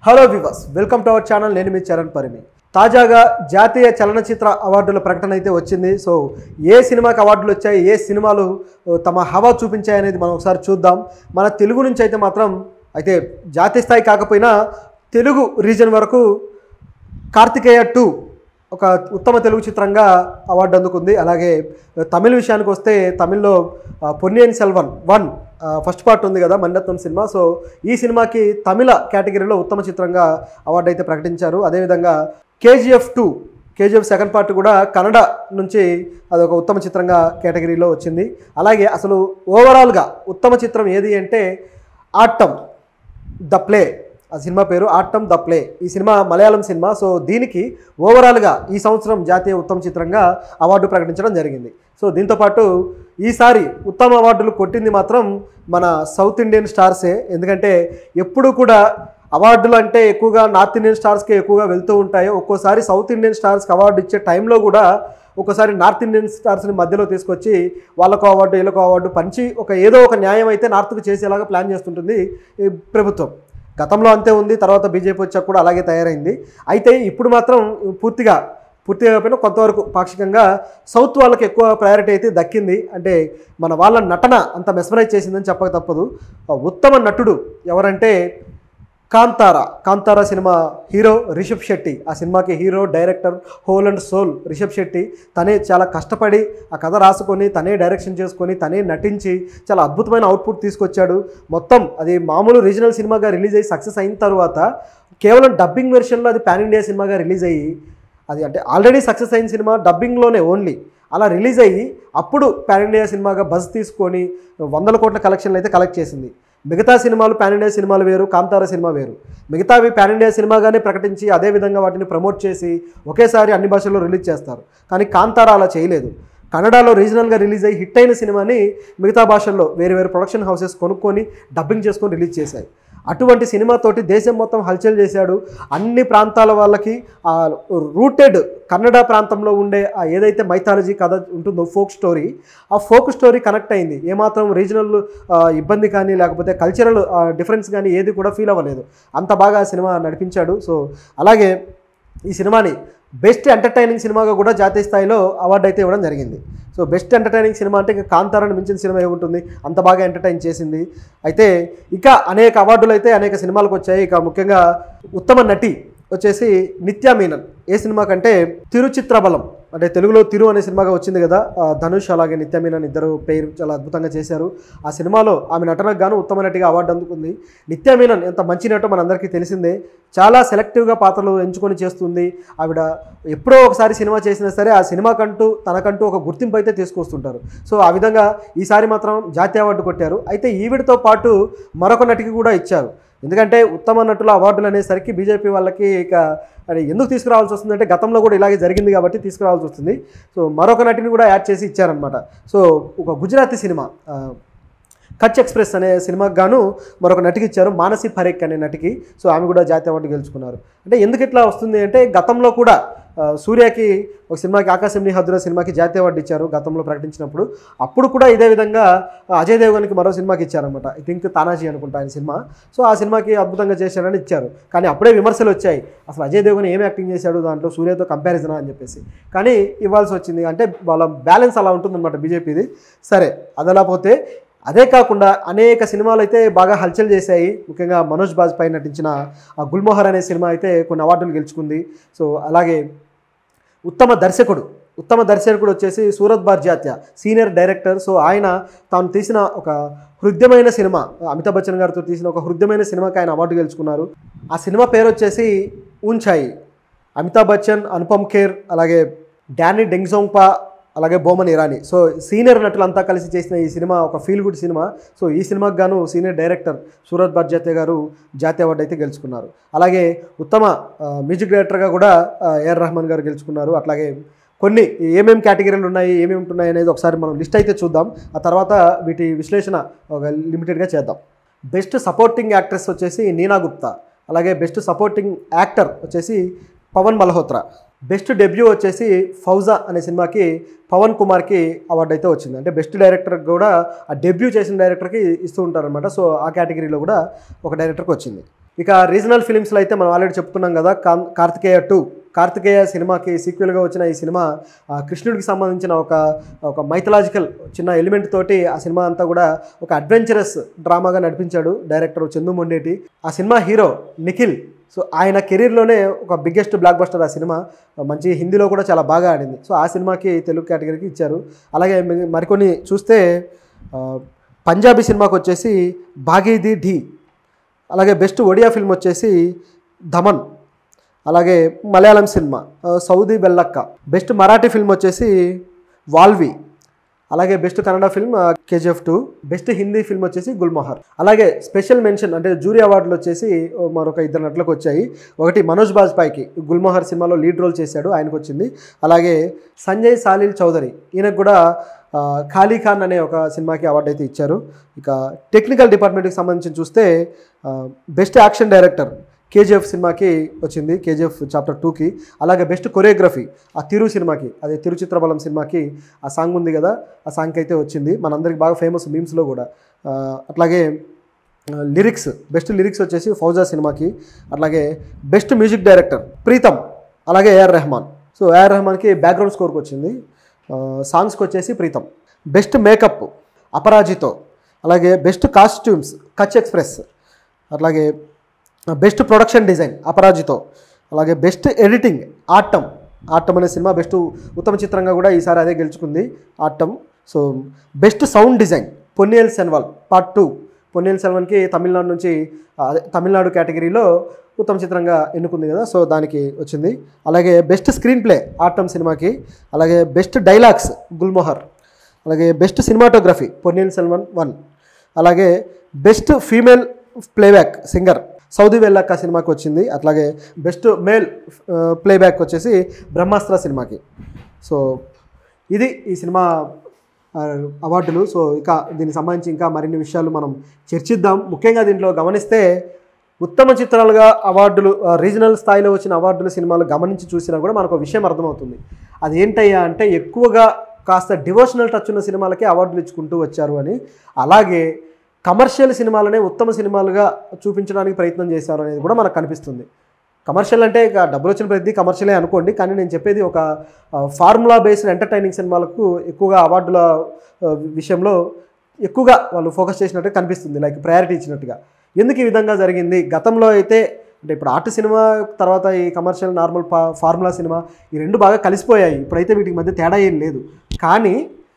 hello viewers welcome to our channel నేను మీ చరణ్ పరిమి తాజాగా జాతీయ చలనచిత్ర అవార్డుల ప్రకటన అయితే వచ్చింది సో ఏ సినిమాకి అవార్డులు వచ్చాయి ఏ సినిమాలు ఓ, తమ హవా చూపించాయి అనేది మనం ఒకసారి చూద్దాం మన తెలుగు నుంచి అయితే మాత్రం అయితే జాతీయ స్థాయి కాకపోయినా తెలుగు రీజన్ వరకు కార్తికేయ టూ ఒక ఉత్తమ తెలుగు చిత్రంగా అవార్డు అందుకుంది అలాగే తమిళ విషయానికి వస్తే తమిళ్లో ఆ, పొన్నియిన్ సెల్వన్ వన్ ఆ, ఫస్ట్ పార్ట్ ఉంది కదా మణిరత్నం సినిమా సో ఈ సినిమాకి తమిళ కేటగిరీలో ఉత్తమ చిత్రంగా అవార్డు అయితే ప్రకటించారు అదేవిధంగా KGF two KGF second part కూడా కన్నడ నుంచి అదొక ఉత్తమ చిత్రంగా కేటగిరీలో వచ్చింది అలాగే అసలు ఓవరాల్గా ఉత్తమ చిత్రం ఏది అంటే ఆట్టం ద ప్లే ఆ సినిమా పేరు ఆట్టం ద ప్లే ఈ సినిమా మలయాళం సినిమా సో దీనికి ఓవరాల్గా ఈ సంవత్సరం జాతీయ ఉత్తమ చిత్రంగా అవార్డు ప్రకటించడం జరిగింది సో దీంతోపాటు ఈసారి ఉత్తమ అవార్డులు కొట్టింది మాత్రం మన సౌత్ ఇండియన్ స్టార్సే ఎందుకంటే ఎప్పుడు కూడా అవార్డులు అంటే ఎక్కువగా నార్త్ ఇండియన్ స్టార్స్కి ఎక్కువగా వెళ్తూ ఉంటాయి ఒక్కోసారి సౌత్ ఇండియన్ స్టార్స్కి అవార్డు ఇచ్చే టైంలో కూడా ఒకసారి నార్త్ ఇండియన్ స్టార్స్ని మధ్యలో తీసుకొచ్చి వాళ్ళకు అవార్డు వీళ్ళకు అవార్డు పంచి ఒక ఏదో ఒక న్యాయం అయితే నార్త్కి చేసేలాగా ప్లాన్ చేస్తుంటుంది ఈ ప్రభుత్వం గతంలో అంతే ఉంది తర్వాత బీజేపీ వచ్చాక కూడా అలాగే తయారైంది అయితే ఇప్పుడు మాత్రం పూర్తిగా పూర్తిగా కాకపోయినా కొంతవరకు పాక్షికంగా సౌత్ వాళ్ళకి ఎక్కువ ప్రయారిటీ అయితే దక్కింది అంటే మన వాళ్ళ నటన అంత మెస్మరైజ్ చేసిందని చెప్పక తప్పదు ఆ ఉత్తమ నటుడు ఎవరంటే కాంతారా కాంతారా సినిమా హీరో రిషబ్ శెట్టి ఆ సినిమాకి hero director whole and soul Rishab Shetty తనే చాలా కష్టపడి ఆ కథ రాసుకొని తనే డైరెక్షన్ చేసుకొని తనే నటించి చాలా అద్భుతమైన అవుట్పుట్ తీసుకొచ్చాడు మొత్తం అది మామూలు రీజనల్ సినిమాగా రిలీజ్ అయ్యి సక్సెస్ అయిన తర్వాత కేవలం డబ్బింగ్ వెర్షన్లో అది పాన్ ఇండియా సినిమాగా రిలీజ్ అయ్యి అది అంటే ఆల్రెడీ సక్సెస్ అయిన సినిమా డబ్బింగ్లోనే ఓన్లీ అలా రిలీజ్ అయ్యి అప్పుడు పాన్ ఇండియా సినిమాగా బజ్ తీసుకొని వందల కోట్ల కలెక్షన్లు అయితే కలెక్ట్ చేసింది మిగతా సినిమాలు పాన్ ఇండియా సినిమాలు వేరు కాంతార సినిమా వేరు మిగతావి పాన్ ఇండియా సినిమాగానే ప్రకటించి అదే విధంగా వాటిని ప్రమోట్ చేసి ఒకేసారి అన్ని భాషల్లో రిలీజ్ చేస్తారు కానీ కాంతార అలా చేయలేదు కన్నడలో రీజనల్గా రిలీజ్ అయ్యి హిట్ అయిన సినిమాని మిగతా భాషల్లో వేరు వేరు ప్రొడక్షన్ హౌసెస్ కొనుక్కొని డబ్బింగ్ చేసుకొని రిలీజ్ చేశాయి అటువంటి సినిమాతోటి దేశం మొత్తం హల్చల్ చేశాడు అన్ని ప్రాంతాల వాళ్ళకి ఆ రూటెడ్ కన్నడ ప్రాంతంలో ఉండే ఆ ఏదైతే మైథాలజీ కథ ఉంటుందో ఫోక్ స్టోరీ ఆ ఫోక్ స్టోరీ కనెక్ట్ అయింది ఏమాత్రం రీజనల్ ఇబ్బంది కానీ లేకపోతే కల్చరల్ డిఫరెన్స్ కానీ ఏది కూడా ఫీల్ అవ్వలేదు అంత బాగా ఆ సినిమా నడిపించాడు సో అలాగే ఈ సినిమాని బెస్ట్ ఎంటర్టైనింగ్ సినిమాగా కూడా జాతీయ స్థాయిలో అవార్డు అయితే ఇవ్వడం జరిగింది సో బెస్ట్ ఎంటర్టైనింగ్ సినిమా అంటే ఇంకా కాంతారాన్ని మించిన సినిమా ఏముంటుంది అంత బాగా ఎంటర్టైన్ చేసింది అయితే ఇక అనేక అవార్డులు అయితే అనేక సినిమాలకు వచ్చాయి ఇక ముఖ్యంగా ఉత్తమ నటి వచ్చేసి నిత్యా మీనన్ ఏ సినిమా కంటే తిరుచిత్రబలం అంటే తెలుగులో తిరు అనే సినిమాగా వచ్చింది కదా ఆ, ధనుష్ అలాగే నిత్యా మీనన్ ఇద్దరు పేరు చాలా అద్భుతంగా చేశారు ఆ సినిమాలో ఆమె నటనకు గాను ఉత్తమ నటిగా అవార్డు అందుకుంది నిత్యా మీనన్ ఎంత మంచి నటో మనందరికీ తెలిసిందే చాలా సెలెక్టివ్గా పాత్రలు ఎంచుకొని చేస్తుంది ఆవిడ ఎప్పుడో ఒకసారి సినిమా చేసినా సరే ఆ సినిమాకంటూ తనకంటూ ఒక గుర్తింపు అయితే తీసుకొస్తుంటారు సో ఆ విధంగా ఈసారి మాత్రం జాతీయ అవార్డు కొట్టారు అయితే ఈవిడతో పాటు మరొక నటికి కూడా ఇచ్చారు ఎందుకంటే ఉత్తమ నటుల అవార్డులు అనేసరికి బీజేపీ వాళ్ళకి ఇక అది ఎందుకు తీసుకురావాల్సి వస్తుందంటే గతంలో కూడా ఇలాగే జరిగింది కాబట్టి తీసుకురావాల్సి వస్తుంది సో మరొక నటిని కూడా యాడ్ చేసి ఇచ్చారనమాట సో ఒక గుజరాతీ సినిమా ఆ, కచ్ ఎక్స్ప్రెస్ అనే సినిమాకి గాను మరొక నటికి ఇచ్చారు మానసి పరేక్ అనే నటికి సో ఆమె కూడా జాతీయ అవార్డు గెలుచుకున్నారు అంటే ఎందుకు ఇట్లా వస్తుంది అంటే గతంలో కూడా ఆ, సూర్యకి ఒక సినిమాకి ఆకాశం నిహద్ర సినిమాకి జాతీయ అవార్డు ఇచ్చారు గతంలో ప్రకటించినప్పుడు అప్పుడు కూడా ఇదే విధంగా ఆ, అజయ్ దేవగన్కి మరో సినిమాకి ఇచ్చారనమాట ఐ థింక్ తానాజీ అనుకుంటా ఆయన సినిమా సో ఆ సినిమాకి అద్భుతంగా చేశారని ఇచ్చారు కానీ అప్పుడే విమర్శలు వచ్చాయి అసలు అజయ్ దేవగన్ ఏం యాక్టింగ్ చేశాడు దాంట్లో సూర్యతో కంపారిజనా అని చెప్పేసి కానీ ఇవ్వాల్సి వచ్చింది అంటే వాళ్ళ బ్యాలెన్స్ అలా ఉంటుందన్నమాట బీజేపీది సరే అదలా పోతే అదే కాకుండా అనేక సినిమాలు అయితే బాగా హల్చల్ చేశాయి ముఖ్యంగా మనోజ్ బాజ్పాయ్ నటించిన ఆ గుల్మోహర్ అనే సినిమా అయితే కొన్ని అవార్డులు గెలుచుకుంది సో అలాగే ఉత్తమ దర్శకుడు ఉత్తమ దర్శకుడు వచ్చేసి Sooraj Barjatya senior director so ఆయన తాను తీసిన ఒక హృద్యమైన సినిమా అమితాబ్ బచ్చన్ గారితో తీసిన ఒక హృద్యమైన సినిమాకి ఆయన అవార్డు గెలుచుకున్నారు ఆ సినిమా పేరు వచ్చేసి ఊంచాయి అమితాబ్ బచ్చన్ అనుపమ్ ఖేర్ అలాగే డానీ డెంగ్జోంగ్పా అలాగే బోమన్ ఇరానీ సో సీనియర్ నటులంతా కలిసి చేసిన ఈ సినిమా ఒక ఫీల్ గుడ్ సినిమా సో ఈ సినిమాకి గాను సీనియర్ డైరెక్టర్ సూరత్ బర్జాత్య గారు జాతీయ అవార్డు అయితే గెలుచుకున్నారు అలాగే ఉత్తమ ఆ, మ్యూజిక్ డైరెక్టర్గా కూడా ఆ, ఏఆర్ రెహమాన్ గారు గెలుచుకున్నారు అట్లాగే కొన్ని ఏమేం కేటగిరీలు ఉన్నాయి ఏమేమి ఉంటున్నాయి అనేది ఒకసారి మనం లిస్ట్ అయితే చూద్దాం ఆ తర్వాత వీటి విశ్లేషణ ఒక లిమిటెడ్గా చేద్దాం బెస్ట్ సపోర్టింగ్ యాక్ట్రెస్ వచ్చేసి నీనా గుప్తా అలాగే బెస్ట్ సపోర్టింగ్ యాక్టర్ వచ్చేసి పవన్ మల్హోత్రా బెస్ట్ డెబ్యూ వచ్చేసి ఫౌజా అనే సినిమాకి పవన్ కుమార్కి అవార్డు అయితే వచ్చింది అంటే బెస్ట్ డైరెక్టర్ కూడా ఆ డెబ్యూ చేసిన డైరెక్టర్కి ఇస్తూ ఉంటారనమాట సో ఆ కేటగిరీలో కూడా ఒక డైరెక్టర్కి వచ్చింది ఇక రీజనల్ ఫిలిమ్స్లో అయితే మనం ఆల్రెడీ చెప్పుకున్నాం కదా కాన్ కార్తికేయ టూ కార్తికేయ సినిమాకి సీక్వెల్గా వచ్చిన ఈ సినిమా ఆ, కృష్ణుడికి సంబంధించిన ఒక ఒక మైథలాజికల్ చిన్న ఎలిమెంట్ తోటి ఆ సినిమా అంతా కూడా ఒక అడ్వెంచరస్ డ్రామాగా నడిపించాడు డైరెక్టర్ చందు మొండేటి ఆ సినిమా హీరో నిఖిల్ సో ఆయన కెరీర్లోనే ఒక బిగ్గెస్ట్ బ్లాక్ బస్టర్ ఆ సినిమా మంచి హిందీలో కూడా చాలా బాగా ఆడింది సో ఆ సినిమాకి తెలుగు కేటగిరీకి ఇచ్చారు అలాగే మి- మరికొన్ని చూస్తే ఆ, పంజాబీ సినిమాకి వచ్చేసి బాగీది ఢీ అలాగే బెస్ట్ ఒడియా ఫిల్మ్ వచ్చేసి ధమన్ అలాగే మలయాళం సినిమా ఆ, Saudi Vellakka best Marathi film వచ్చేసి వాల్వి అలాగే best Kannada film KGF two best Hindi film వచ్చేసి గుల్మోహర్ అలాగే స్పెషల్ మెన్షన్ అంటే జూరీ అవార్డులు వచ్చేసి ఓ మరొక ఇద్దరు నటులకు వచ్చాయి ఒకటి మనోజ్ బాజ్పాయ్కి గుల్మోహర్ సినిమాలో లీడ్ రోల్ చేశాడు ఆయనకు వచ్చింది అలాగే సంజయ్ సాలిల్ చౌదరి ఈయనకు కూడా ఆ, ఖాళీ ఖాన్ అనే ఒక సినిమాకి అవార్డు అయితే ఇచ్చారు ఇక టెక్నికల్ డిపార్ట్మెంట్కి సంబంధించి చూస్తే ఆ, బెస్ట్ యాక్షన్ డైరెక్టర్ కేజీఎఫ్ సినిమాకి వచ్చింది కేజీఎఫ్ చాప్టర్ టూకి అలాగే బెస్ట్ కొరియోగ్రఫీ ఆ తిరు సినిమాకి అదే తిరుచిత్రబలం సినిమాకి ఆ సాంగ్ ఉంది కదా ఆ సాంగ్కి అయితే వచ్చింది మనందరికి బాగా ఫేమస్ మీమ్స్లో కూడా ఆ, అట్లాగే లిరిక్స్ బెస్ట్ లిరిక్స్ వచ్చేసి ఫౌజా సినిమాకి అట్లాగే బెస్ట్ మ్యూజిక్ డైరెక్టర్ ప్రీతం అలాగే ఏఆర్ రెహమాన్ సో ఏఆర్ రెహమాన్కి బ్యాక్గ్రౌండ్ స్కోర్కి వచ్చింది ఆ, సాంగ్స్కి వచ్చేసి ప్రీతం బెస్ట్ మేకప్ అపరాజితో అలాగే బెస్ట్ కాస్ట్యూమ్స్ కచ్ ఎక్స్ప్రెస్ అట్లాగే బెస్ట్ ప్రొడక్షన్ డిజైన్ అపరాజితో అలాగే బెస్ట్ ఎడిటింగ్ ఆట్టం ఆట్టం అనే సినిమా బెస్ట్ ఉత్తమ చిత్రంగా కూడా ఈసారి అదే గెలుచుకుంది Aattam so best sound design Ponniyin సెన్వాల్ పార్ట్ టూ పొన్నియల్ సెల్వన్కి తమిళనాడు నుంచి ఆ, అదే తమిళనాడు కేటగిరీలో ఉత్తమ చిత్రంగా ఎన్నుకుంది కదా సో దానికి వచ్చింది అలాగే బెస్ట్ స్క్రీన్ ప్లే ఆట్టం సినిమాకి అలాగే బెస్ట్ డైలాగ్స్ గుల్మోహర్ అలాగే best cinematography Ponniyin Selvan one అలాగే best female playback singer Saudi Vellakka సినిమాకి వచ్చింది అట్లాగే బెస్ట్ మేల్ ప్లేబ్యాక్ వచ్చేసి బ్రహ్మాస్త్ర సినిమాకి సో ఇది ఈ సినిమా ఆ, అవార్డులు సో ఇక దీనికి సంబంధించి ఇంకా మరిన్ని విషయాలు మనం చర్చిద్దాం ముఖ్యంగా దీంట్లో గమనిస్తే ఉత్తమ చిత్రాలుగా అవార్డులు ఆ, రీజనల్ స్థాయిలో వచ్చిన అవార్డుల సినిమాలు గమనించి చూసినా కూడా మనకు ఒక విషయం అర్థమవుతుంది అది ఏంటయ్యా అంటే ఎక్కువగా కాస్త డివోషనల్ టచ్ ఉన్న సినిమాలకే అవార్డులు ఇచ్చుకుంటూ వచ్చారు అని అలాగే కమర్షియల్ సినిమాలనే ఉత్తమ సినిమాలుగా చూపించడానికి ప్రయత్నం చేశారు అనేది కూడా మనకు కనిపిస్తుంది కమర్షియల్ అంటే ఇక డబ్బులు వచ్చిన ప్రతి కమర్షియలే అనుకోండి కానీ నేను చెప్పేది ఒక ఫార్ములా బేస్డ్ ఎంటర్టైనింగ్ సినిమాలకు ఎక్కువగా అవార్డుల ఆ, విషయంలో ఎక్కువగా వాళ్ళు ఫోకస్ చేసినట్టు కనిపిస్తుంది లైక్ ప్రయారిటీ ఇచ్చినట్టుగా ఎందుకు ఈ విధంగా జరిగింది గతంలో అయితే అంటే ఇప్పుడు ఆర్ట్ సినిమా తర్వాత ఈ కమర్షియల్ నార్మల్ ఫా ఫార్ములా సినిమా ఈ రెండు బాగా కలిసిపోయాయి ఇప్పుడైతే వీటికి మధ్య తేడా ఏం లేదు కానీ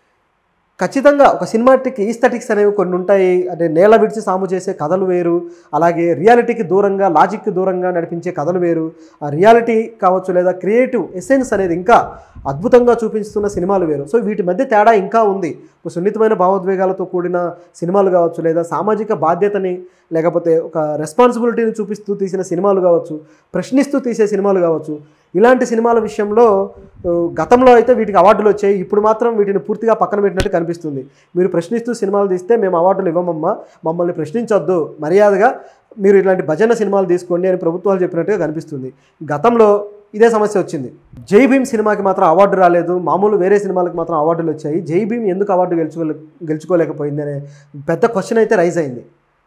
ఖచ్చితంగా ఒక సినిమాటిక్ ఈస్థెటిక్స్ అనేవి కొన్ని ఉంటాయి అంటే నేల విడిచి సాము చేసే కథలు వేరు అలాగే రియాలిటీకి దూరంగా లాజిక్కి దూరంగా నడిపించే కథలు వేరు ఆ రియాలిటీ కావచ్చు లేదా క్రియేటివ్ ఎసెన్స్ అనేది ఇంకా అద్భుతంగా చూపిస్తున్న సినిమాలు వేరు సో వీటి మధ్య తేడా ఇంకా ఉంది ఒక సున్నితమైన భావోద్వేగాలతో కూడిన సినిమాలు కావచ్చు లేదా సామాజిక బాధ్యతని లేకపోతే ఒక రెస్పాన్సిబిలిటీని చూపిస్తూ తీసిన సినిమాలు కావచ్చు ప్రశ్నిస్తూ తీసే సినిమాలు కావచ్చు ఇలాంటి సినిమాల విషయంలో ఆ, గతంలో అయితే వీటికి అవార్డులు వచ్చాయి ఇప్పుడు మాత్రం వీటిని పూర్తిగా పక్కన పెట్టినట్టు కనిపిస్తుంది మీరు ప్రశ్నిస్తూ సినిమాలు తీస్తే మేము అవార్డులు ఇవ్వమమ్మా మమ్మల్ని ప్రశ్నించొద్దు మర్యాదగా మీరు ఇలాంటి భజన సినిమాలు తీసుకోండి అని ప్రభుత్వాలు చెప్పినట్టుగా కనిపిస్తుంది గతంలో ఇదే సమస్య వచ్చింది జై భీమ్ సినిమాకి మాత్రం అవార్డు రాలేదు మామూలు వేరే సినిమాలకు మాత్రం అవార్డులు వచ్చాయి జై భీమ్ ఎందుకు అవార్డు గెలుచుకోలే గెలుచుకోలేకపోయింది అనే పెద్ద క్వశ్చన్ అయితే రైజ్ అయింది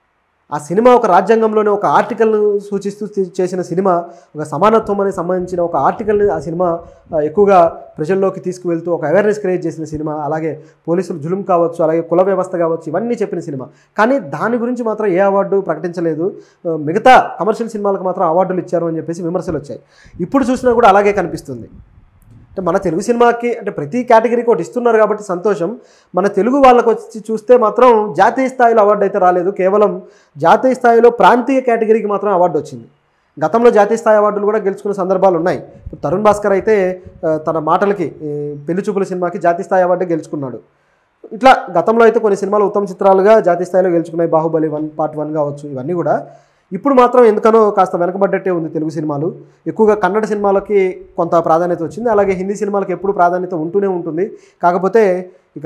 ఆ సినిమా ఒక రాజ్యాంగంలోనే ఒక ఆర్టికల్ను సూచిస్తూ తీ- చేసిన సినిమా ఒక సమానత్వం అనేది సంబంధించిన ఒక ఆర్టికల్ని ఆ సినిమా ఆ, ఎక్కువగా ప్రజల్లోకి తీసుకువెళ్తూ ఒక అవేర్నెస్ క్రియేట్ చేసిన సినిమా అలాగే పోలీసులు జులుం కావచ్చు అలాగే కుల వ్యవస్థ కావచ్చు ఇవన్నీ చెప్పిన సినిమా కానీ దాని గురించి మాత్రం ఏ అవార్డు ప్రకటించలేదు ఆ, మిగతా కమర్షియల్ సినిమాలకు మాత్రం అవార్డులు ఇచ్చారు అని చెప్పేసి విమర్శలు వచ్చాయి ఇప్పుడు చూసినా కూడా అలాగే కనిపిస్తుంది అంటే మన తెలుగు సినిమాకి అంటే ప్రతి కేటగిరీకి ఒకటి ఇస్తున్నారు కాబట్టి సంతోషం మన తెలుగు వాళ్ళకి వచ్చి చూస్తే మాత్రం జాతీయ స్థాయిలో అవార్డు అయితే రాలేదు కేవలం జాతీయ స్థాయిలో ప్రాంతీయ కేటగిరీకి మాత్రం అవార్డు వచ్చింది గతంలో జాతీయ స్థాయి అవార్డులు కూడా గెలుచుకున్న సందర్భాలు ఉన్నాయి ఇప్పుడు తరుణ్ భాస్కర్ అయితే ఆ, తన మాటలకి ఈ పెళ్లి చూపుల సినిమాకి జాతీయ స్థాయి అవార్డు గెలుచుకున్నాడు ఇట్లా గతంలో అయితే కొన్ని సినిమాలు ఉత్తమ చిత్రాలుగా జాతీయ స్థాయిలో గెలుచుకున్నాయి బాహుబలి వన్ పార్ట్ వన్ కావచ్చు ఇవన్నీ కూడా ఇప్పుడు మాత్రం ఎందుకనో కాస్త వెనకబడ్డట్టే ఉంది తెలుగు సినిమాలు ఎక్కువగా కన్నడ సినిమాలకి కొంత ప్రాధాన్యత వచ్చింది అలాగే హిందీ సినిమాలకు ఎప్పుడు ప్రాధాన్యత ఉంటూనే ఉంటుంది కాకపోతే ఇక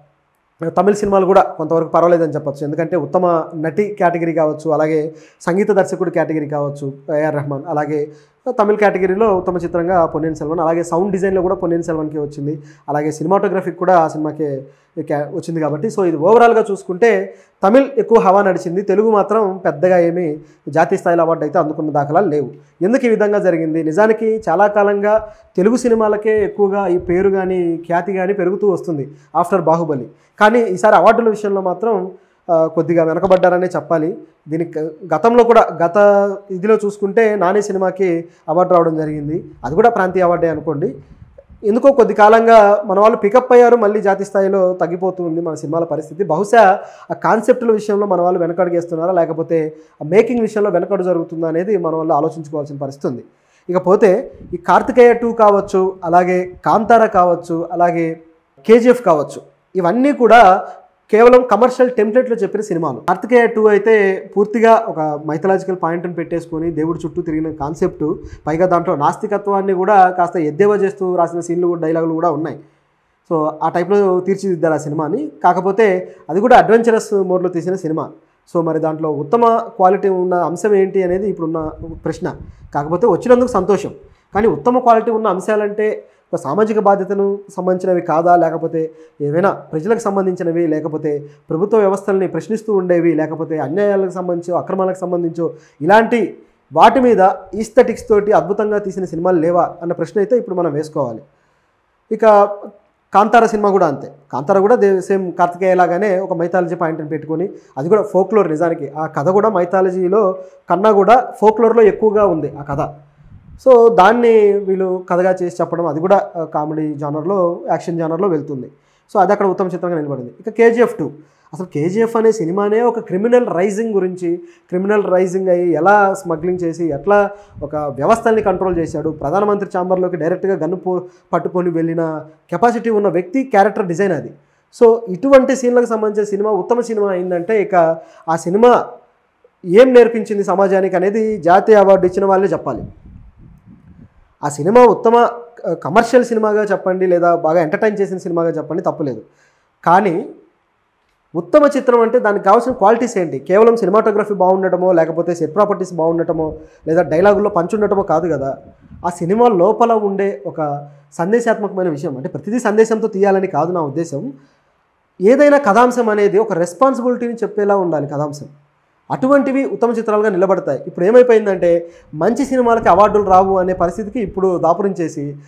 తమిళ సినిమాలు కూడా కొంతవరకు పర్వాలేదని చెప్పొచ్చు ఎందుకంటే ఉత్తమ నటి కేటగిరీ కావచ్చు అలాగే సంగీత దర్శకుడు కేటగిరీ కావచ్చు ఏఆర్ రెహమాన్ అలాగే తమిళ కేటగిరీలో ఉత్తమ చిత్రంగా పొన్నియిన్ సెల్వన్ అలాగే సౌండ్ డిజైన్లో కూడా పొన్నియిన్ సెల్వన్కి వచ్చింది అలాగే సినిమాటోగ్రఫీకి కూడా ఆ సినిమాకే క్యా- వచ్చింది కాబట్టి సో ఇది ఓవరాల్గా చూసుకుంటే తమిళ్ ఎక్కువ హవా నడిచింది తెలుగు మాత్రం పెద్దగా ఏమీ జాతీయ స్థాయిలో అవార్డు అయితే అందుకున్న దాఖలాలు లేవు ఎందుకు ఈ విధంగా జరిగింది నిజానికి చాలా కాలంగా తెలుగు సినిమాలకే ఎక్కువగా ఈ పేరు కానీ ఖ్యాతి కానీ పెరుగుతూ వస్తుంది ఆఫ్టర్ బాహుబలి కానీ ఈసారి అవార్డుల విషయంలో మాత్రం ఆ, కొద్దిగా వెనకబడ్డారనే చెప్పాలి దీనికి గతంలో కూడా గత ఇదిలో చూసుకుంటే నాని సినిమాకి అవార్డు రావడం జరిగింది అది కూడా ప్రాంతీయ అవార్డే అనుకోండి ఎందుకో కొద్ది కాలంగా మన వాళ్ళు పికప్ అయ్యారు మళ్ళీ జాతీయ స్థాయిలో తగ్గిపోతుంది మన సినిమాల పరిస్థితి బహుశా ఆ కాన్సెప్టుల విషయంలో మన వాళ్ళు వెనకడుగేస్తున్నారా లేకపోతే ఆ మేకింగ్ విషయంలో వెనకడు జరుగుతుందా అనేది మన వాళ్ళు ఆలోచించుకోవాల్సిన పరిస్థితి ఉంది ఇకపోతే ఈ కార్తికేయ టూ కావచ్చు అలాగే కాంతార కావచ్చు అలాగే కేజీఎఫ్ కావచ్చు ఇవన్నీ కూడా కేవలం కమర్షియల్ టెంప్లెట్లో చెప్పిన సినిమాలు కార్తికేయ టూ అయితే పూర్తిగా ఒక మైథలాజికల్ పాయింట్ని పెట్టేసుకొని దేవుడి చుట్టూ తిరిగిన కాన్సెప్ట్ పైగా దాంట్లో నాస్తికత్వాన్ని కూడా కాస్త ఎద్దేవా చేస్తూ రాసిన సీన్లు డైలాగులు కూడా ఉన్నాయి సో ఆ టైప్లో తీర్చిదిద్దారు ఆ సినిమాని కాకపోతే అది కూడా అడ్వెంచరస్ మోడ్లో తీసిన సినిమా సో మరి దాంట్లో ఉత్తమ క్వాలిటీ ఉన్న అంశం ఏంటి అనేది ఇప్పుడున్న ప్రశ్న కాకపోతే వచ్చినందుకు సంతోషం కానీ ఉత్తమ క్వాలిటీ ఉన్న అంశాలంటే ఒక సామాజిక బాధ్యతను సంబంధించినవి కాదా లేకపోతే ఏవైనా ప్రజలకు సంబంధించినవి లేకపోతే ప్రభుత్వ వ్యవస్థల్ని ప్రశ్నిస్తూ ఉండేవి లేకపోతే అన్యాయాలకు సంబంధించో అక్రమాలకు సంబంధించో ఇలాంటి వాటి మీద ఈస్థెటిక్స్ తోటి అద్భుతంగా తీసిన సినిమాలు లేవా అన్న ప్రశ్న అయితే ఇప్పుడు మనం వేసుకోవాలి ఇక కాంతార సినిమా కూడా అంతే కాంతార కూడా దే సేమ్ కార్తికేయ లాగానే ఒక మైథాలజీ పాయింట్ని పెట్టుకొని అది కూడా ఫోక్లోర్ నిజానికి ఆ కథ కూడా మైథాలజీలో కన్నా కూడా ఫోక్లోర్లో ఎక్కువగా ఉంది ఆ కథ సో దాన్ని వీళ్ళు కథగా చేసి చెప్పడం అది కూడా కామెడీ జానర్లో యాక్షన్ జానర్లో వెళ్తుంది సో అది అక్కడ ఉత్తమ చిత్రంగా నిలబడింది ఇక కేజీఎఫ్ టూ అసలు కేజీఎఫ్ అనే సినిమానే ఒక క్రిమినల్ రైజింగ్ గురించి క్రిమినల్ రైజింగ్ అయ్యి ఎలా స్మగ్లింగ్ చేసి ఎట్లా ఒక వ్యవస్థల్ని కంట్రోల్ చేశాడు ప్రధానమంత్రి ఛాంబర్లోకి డైరెక్ట్గా గన్ను పో పట్టుకొని వెళ్ళిన కెపాసిటీ ఉన్న వ్యక్తి క్యారెక్టర్ డిజైన్ అది సో ఇటువంటి సీన్లకు సంబంధించిన సినిమా ఉత్తమ సినిమా అయిందంటే ఇక ఆ సినిమా ఏం నేర్పించింది సమాజానికి అనేది జాతీయ అవార్డు ఇచ్చిన వాళ్ళే చెప్పాలి ఆ సినిమా ఉత్తమ కమర్షియల్ సినిమాగా చెప్పండి లేదా బాగా ఎంటర్టైన్ చేసిన సినిమాగా చెప్పండి తప్పులేదు కానీ ఉత్తమ చిత్రం అంటే దానికి కావాల్సిన క్వాలిటీస్ ఏంటి కేవలం సినిమాటోగ్రఫీ బాగుండటమో లేకపోతే సెట్ ప్రాపర్టీస్ బాగుండటమో లేదా డైలాగుల్లో పంచుండటమో కాదు కదా ఆ సినిమా లోపల ఉండే ఒక సందేశాత్మకమైన విషయం అంటే ప్రతిదీ సందేశంతో తీయాలని కాదు నా ఉద్దేశం ఏదైనా కథాంశం అనేది ఒక రెస్పాన్సిబిలిటీని చెప్పేలా ఉండాలి కథాంశం అటువంటివి ఉత్తమ చిత్రాలుగా నిలబడతాయి ఇప్పుడు ఏమైపోయిందంటే మంచి సినిమాలకి అవార్డులు రావు అనే పరిస్థితికి ఇప్పుడు దాపురించేసి